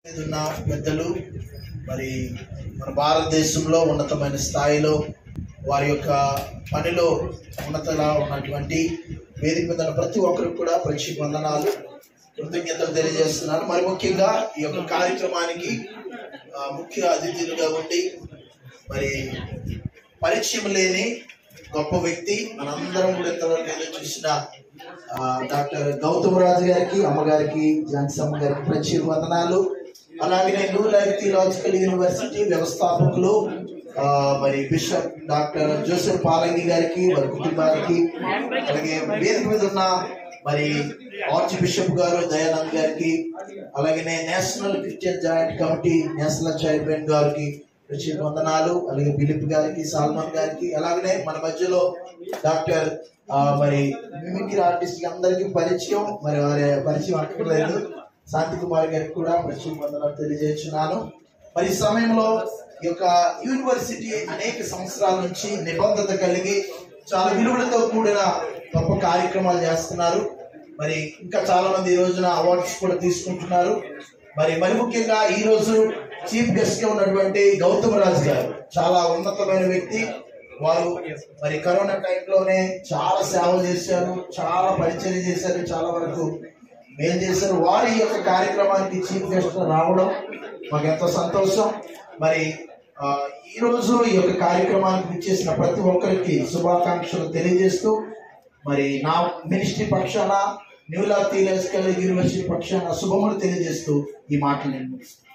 మీద ఉన్న పెద్దలు మరి మన భారతదేశంలో ఉన్నతమైన స్థాయిలో వారి యొక్క పనిలో ఉన్నతగా ఉన్నటువంటి వేదిక మీద ఉన్న ప్రతి ఒక్కరికి కూడా ప్రత్యేక వందనాలు కృతజ్ఞతలు తెలియజేస్తున్నాను మరి ముఖ్యంగా ఈ యొక్క కార్యక్రమానికి ఆ, ముఖ్య అతిథులుగా ఉండి మరి పరిచయం లేని గొప్ప వ్యక్తి మనందరం కూడా ఇంతవరకు ఏదో చూసిన ఆ, డాక్టర్ గౌతమ్ రాజు గారికి అమ్మగారికి జాన్సమ్మ గారికి ప్రత్యేక వందనాలు అలాగే న్యూ లైఫ్ థియలాజికల్ యూనివర్సిటీ వ్యవస్థాపకులు ఆ, మరి బిషప్ డాక్టర్ జోసెఫ్ పాలంగి గారికి వారి కుటుంబానికి అలాగే వేదిక మీద ఉన్న మరి ఆర్చ్ బిషప్ గారు దయానంద్ గారికి అలాగే national Christian joint committee national chairman గారికి ప్రత్యేక వందనాలు అలాగే బిలిప్ గారికి సాల్మన్ గారికి అలాగనే మన మధ్యలో డాక్టర్ ఆ, మరి మిమిక్రీ ఆర్టిస్ట్ అందరికీ పరిచయం మరి వారి పరిచయం అక్కర్లేదు శాంతి కుమార్ గారికి కూడా ప్రత్యేక వందనాలు తెలియజేస్తున్నాను మరి ఈ సమయంలో ఈ యొక్క యూనివర్సిటీ అనేక సంవత్సరాల నుంచి నిబంధత కలిగి చాలా విలువలతో కూడిన గొప్ప కార్యక్రమాలు చేస్తున్నారు మరి ఇంకా చాలా మంది ఈ రోజున అవార్డ్స్ కూడా తీసుకుంటున్నారు మరి మరి ముఖ్యంగా ఈ రోజు చీఫ్ గెస్ట్ గా ఉన్నటువంటి గౌతమ్ రాజు గారు చాలా ఉన్నతమైన వ్యక్తి వారు మరి కరోనా టైంలోనే చాలా సేవ చేశారు చాలా పరిచయం చేశారు చాలా వరకు మేలు చేశారు వారి యొక్క కార్యక్రమానికి చీఫ్ గెస్ట్ గా రావడం మాకు ఎంతో సంతోషం మరి ఆ, ఈ రోజు ఈ యొక్క కార్యక్రమానికి ఇచ్చేసిన ప్రతి ఒక్కరికి శుభాకాంక్షలు తెలియజేస్తూ మరి నా మినిస్ట్రీ పక్షాన న్యూలా థియలాజికల్ యూనివర్సిటీ పక్షాన శుభములు తెలియజేస్తూ ఈ మాటలు నేను ముగిస్తున్నాను.